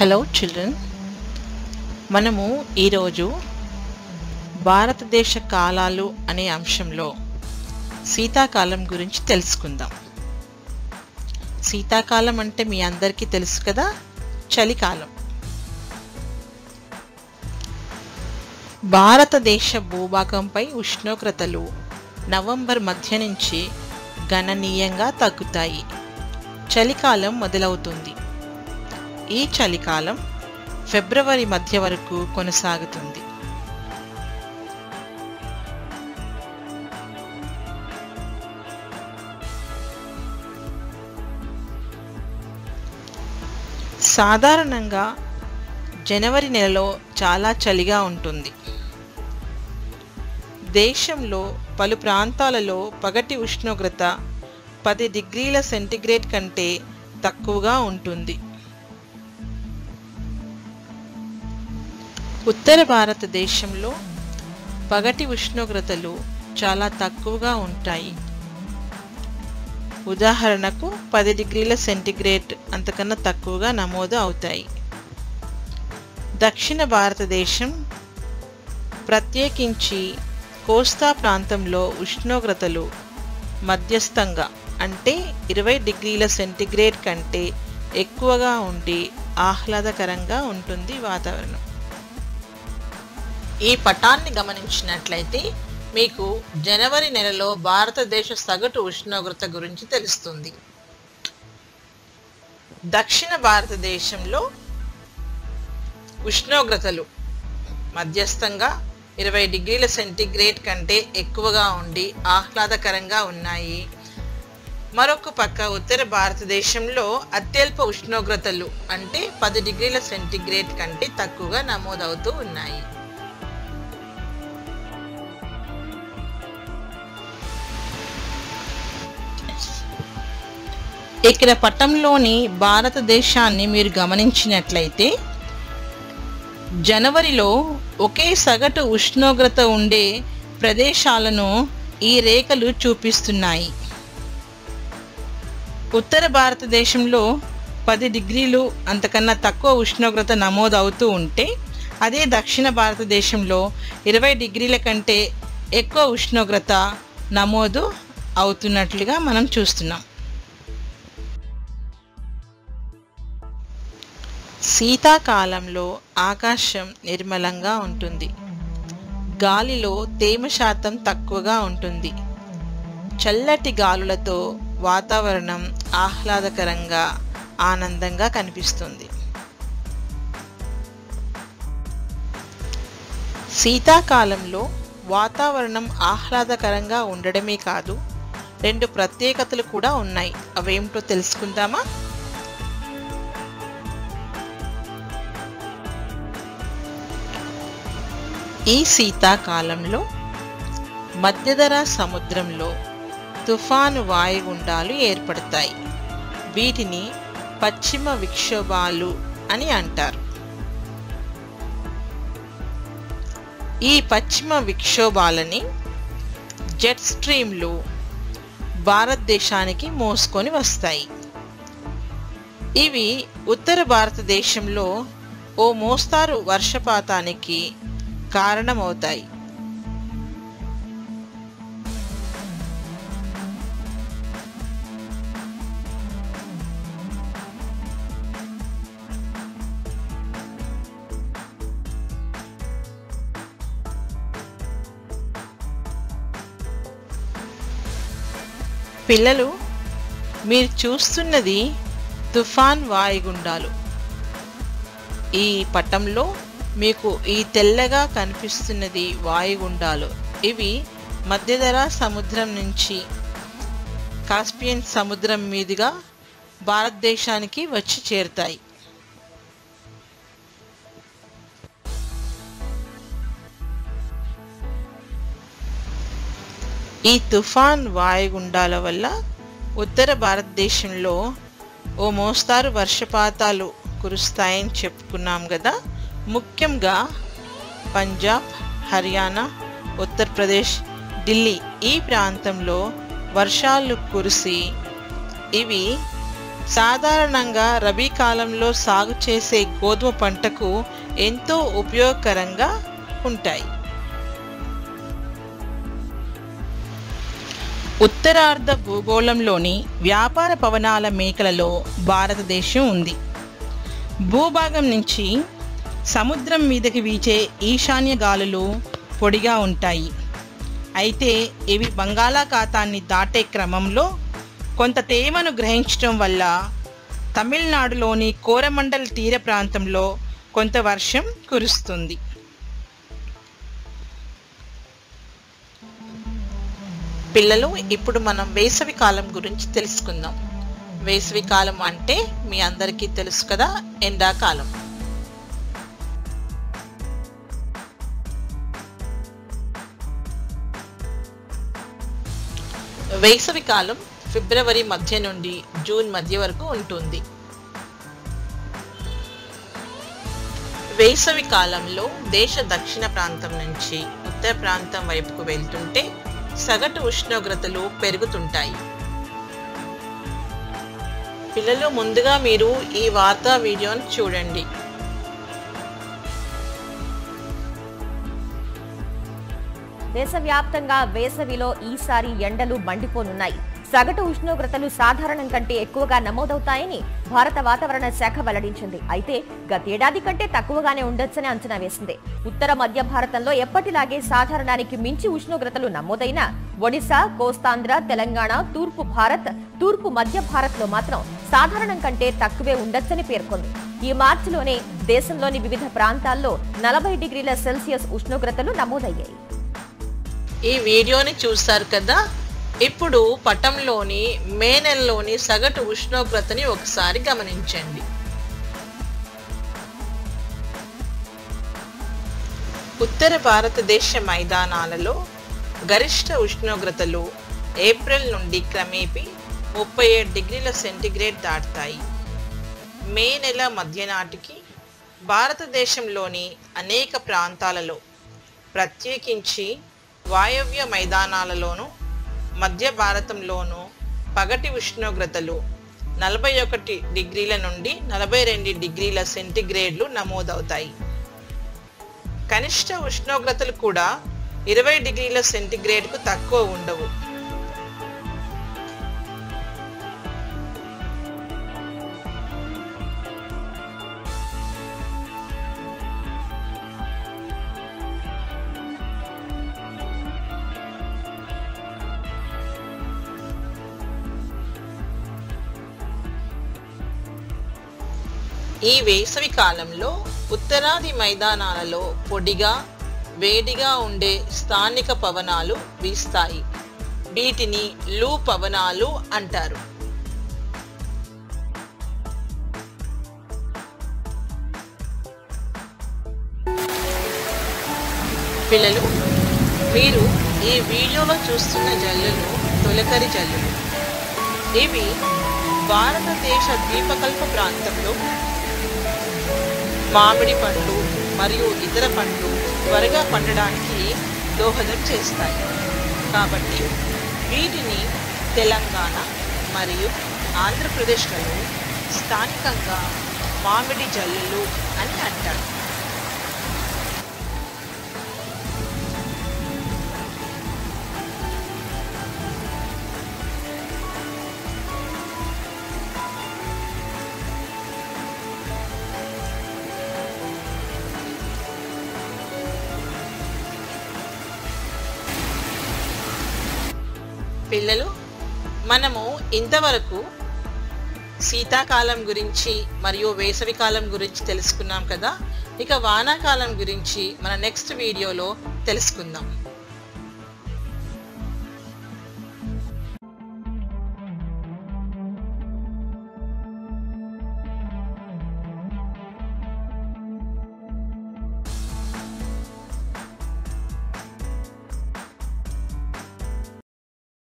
hello children మనము ఈరోజు భారతదేశ కాలాలు అనే అంశంలో శీతాకాలం గురించి తెలుసుకుందాం శీతాకాలం అంటే మీ అందరికీ తెలుసు కదా చలికాలం భారతదేశ భూభాగంపై ఉష్ణోగ్రతలు నవంబర్ మధ్య నుంచి గణనీయంగా తగ్గుతాయి చలికాలం మొదలవుతుంది ఈ చలికాలం ఫిబ్రవరి మధ్య వరకు కొనసాగుతుంది సాధారణంగా జనవరి నెలలో చాలా చలిగా ఉంటుంది దేశంలో పలు ప్రాంతాలలో పగటి ఉష్ణోగ్రత పది డిగ్రీల సెంటీగ్రేడ్ కంటే తక్కువగా ఉంటుంది ఉత్తర భారతదేశంలో పగటి ఉష్ణోగ్రతలు చాలా తక్కువగా ఉంటాయి ఉదాహరణకు పది డిగ్రీల సెంటీగ్రేడ్ అంతకన్నా తక్కువగా నమోదు అవుతాయి దక్షిణ భారతదేశం ప్రత్యేకించి కోస్తా ప్రాంతంలో ఉష్ణోగ్రతలు మధ్యస్థంగా అంటే ఇరవై డిగ్రీల సెంటీగ్రేడ్ కంటే ఎక్కువగా ఉండి ఆహ్లాదకరంగా ఉంటుంది వాతావరణం ఈ పటాన్ని గమనించినట్లయితే మీకు జనవరి నెలలో భారతదేశ సగటు ఉష్ణోగ్రత గురించి తెలుస్తుంది దక్షిణ భారతదేశంలో ఉష్ణోగ్రతలు మధ్యస్థంగా ఇరవై డిగ్రీల సెంటీగ్రేడ్ కంటే ఎక్కువగా ఉండి ఆహ్లాదకరంగా ఉన్నాయి మరొక పక్క ఉత్తర భారతదేశంలో అత్యల్ప ఉష్ణోగ్రతలు అంటే పది డిగ్రీల సెంటీగ్రేడ్ కంటే తక్కువగా నమోదవుతూ ఉన్నాయి ఇక్కడ పటంలోని భారతదేశాన్ని మీరు గమనించినట్లయితే జనవరిలో ఒకే సగటు ఉష్ణోగ్రత ఉండే ప్రదేశాలను ఈ రేఖలు చూపిస్తున్నాయి ఉత్తర భారతదేశంలో పది డిగ్రీలు అంతకన్నా తక్కువ ఉష్ణోగ్రత నమోదవుతూ ఉంటే అదే దక్షిణ భారతదేశంలో ఇరవై డిగ్రీల కంటే ఎక్కువ ఉష్ణోగ్రత నమోదు అవుతున్నట్లుగా మనం చూస్తున్నాం శీతాకాలంలో ఆకాశం నిర్మలంగా ఉంటుంది గాలిలో తేమ శాతం తక్కువగా ఉంటుంది చల్లటి గాలులతో వాతావరణం ఆహ్లాదకరంగా ఆనందంగా కనిపిస్తుంది శీతాకాలంలో వాతావరణం ఆహ్లాదకరంగా ఉండడమే కాదు రెండు ప్రత్యేకతలు కూడా ఉన్నాయి అవేమిటో తెలుసుకుందామా ఈ శీతాకాలంలో మధ్యధరా సముద్రంలో తుఫాను వాయుగుండాలు ఏర్పడతాయి వీటిని పశ్చిమ విక్షోభాలు అని అంటారు ఈ పశ్చిమ విక్షోభాలని జెట్ స్ట్రీమ్లు భారతదేశానికి మోసుకొని వస్తాయి ఇవి ఉత్తర భారతదేశంలో ఓ మోస్తారు వర్షపాతానికి కారణమవుతాయి పిల్లలు మీరు చూస్తున్నది తుఫాన్ వాయుగుండాలు ఈ పటంలో మీకు ఈ తెల్లగా కనిపిస్తున్నది వాయుగుండాలు ఇవి మధ్యధరా సముద్రం నుంచి కాస్పియన్ సముద్రం మీదుగా భారతదేశానికి వచ్చి చేరుతాయి ఈ తుఫాన్ వాయుగుండాల వల్ల ఉత్తర భారతదేశంలో ఓ మోస్తారు వర్షపాతాలు కురుస్తాయని చెప్పుకున్నాం కదా ముఖ్యంగా పంజాబ్ హర్యానా ఉత్తరప్రదేశ్ ఢిల్లీ ఈ ప్రాంతంలో వర్షాలు కురిసి ఇవి సాధారణంగా రబీ కాలంలో సాగు చేసే గోధుమ పంటకు ఎంతో ఉపయోగకరంగా ఉంటాయి ఉత్తరార్ధ భూగోళంలోని వ్యాపార పవనాల మేకలలో భారతదేశం ఉంది భూభాగం నుంచి సముద్రం మీదకి వీచే ఈశాన్య గాలులు పొడిగా ఉంటాయి అయితే ఇవి బంగాళాఖాతాన్ని దాటే క్రమంలో కొంత తేమను గ్రహించడం వల్ల తమిళనాడులోని కోరమండల్ తీర ప్రాంతంలో కొంత వర్షం కురుస్తుంది పిల్లలు ఇప్పుడు మనం వేసవి కాలం గురించి తెలుసుకుందాం వేసవి కాలం అంటే మీ అందరికీ తెలుసు కదా ఎండాకాలం వేసవి కాలం ఫిబ్రవరి మధ్య నుండి జూన్ మధ్య వరకు ఉంటుంది వేసవి కాలంలో దేశ దక్షిణ ప్రాంతం నుంచి ఉత్తర ప్రాంతం వైపుకు వెళ్తుంటే సగటు ఉష్ణోగ్రతలు పెరుగుతుంటాయి పిల్లలు ముందుగా మీరు ఈ వార్తా వీడియోను చూడండి దేశవ్యాప్తంగా వేసవిలో ఈసారి ఎండలు మండిపోనున్నాయి సగటు ఉష్ణోగ్రతలు సాధారణం కంటే ఎక్కువగా నమోదవుతాయని భారత వాతావరణ శాఖ వెల్లడించింది అయితే గతేడాది కంటే తక్కువగానే ఉండొచ్చని అంచనా వేసింది ఉత్తర మధ్య భారతంలో ఎప్పటిలాగే సాధారణానికి మించి ఉష్ణోగ్రతలు నమోదైన ఒడిశా కోస్తాంధ్ర తెలంగాణ తూర్పు భారత్ తూర్పు మధ్య భారత్ లో మాత్రం సాధారణం కంటే తక్కువే ఉండొచ్చని పేర్కొంది ఈ మార్చిలోనే దేశంలోని వివిధ ప్రాంతాల్లో నలభై డిగ్రీల సెల్సియస్ ఉష్ణోగ్రతలు నమోదయ్యాయి ఈ వీడియోని చూస్తారు కదా ఇప్పుడు పటంలోని మే నెలలోని సగటు ఉష్ణోగ్రతని ఒకసారి గమనించండి ఉత్తర భారతదేశ మైదానాలలో గరిష్ట ఉష్ణోగ్రతలు ఏప్రిల్ నుండి క్రమేపీ ముప్పై ఏడు డిగ్రీల సెంటీగ్రేడ్ దాటుతాయి మే నెల మధ్య నాటికి భారతదేశంలోని అనేక ప్రాంతాలలో ప్రత్యేకించి వాయవ్య మైదానాలలోను మధ్య భారతంలోనూ పగటి ఉష్ణోగ్రతలు నలభై ఒకటి డిగ్రీల నుండి నలభై రెండు డిగ్రీల సెంటీగ్రేడ్లు నమోదవుతాయి కనిష్ట ఉష్ణోగ్రతలు కూడా ఇరవై డిగ్రీల సెంటీగ్రేడ్కు తక్కువ ఉండవు ఈ వేసవి కాలంలో ఉత్తరాది మైదానాలలో పొడిగా వేడిగా ఉండే స్థానిక పవనాలు వీస్తాయి వీటిని లూ పవనాలు అంటారు పిల్లలు మీరు ఈ వీడియోలో చూస్తున్న జల్లులు తొలకరి జల్లులు ఇవి భారతదేశ ద్వీపకల్ప ప్రాంతంలో మామిడి పండ్లు మరియు ఇతర పండ్లు త్వరగా పండడానికి దోహదం చేస్తాయి కాబట్టి వీటిని తెలంగాణ మరియు ఆంధ్రప్రదేశ్లలో స్థానికంగా మామిడి జల్లులు అని అంటారు పిల్లలు మనము ఇంతవరకు శీతాకాలం గురించి మరియు వేసవికాలం గురించి తెలుసుకున్నాం కదా ఇక వానాకాలం గురించి మన నెక్స్ట్ వీడియోలో తెలుసుకుందాం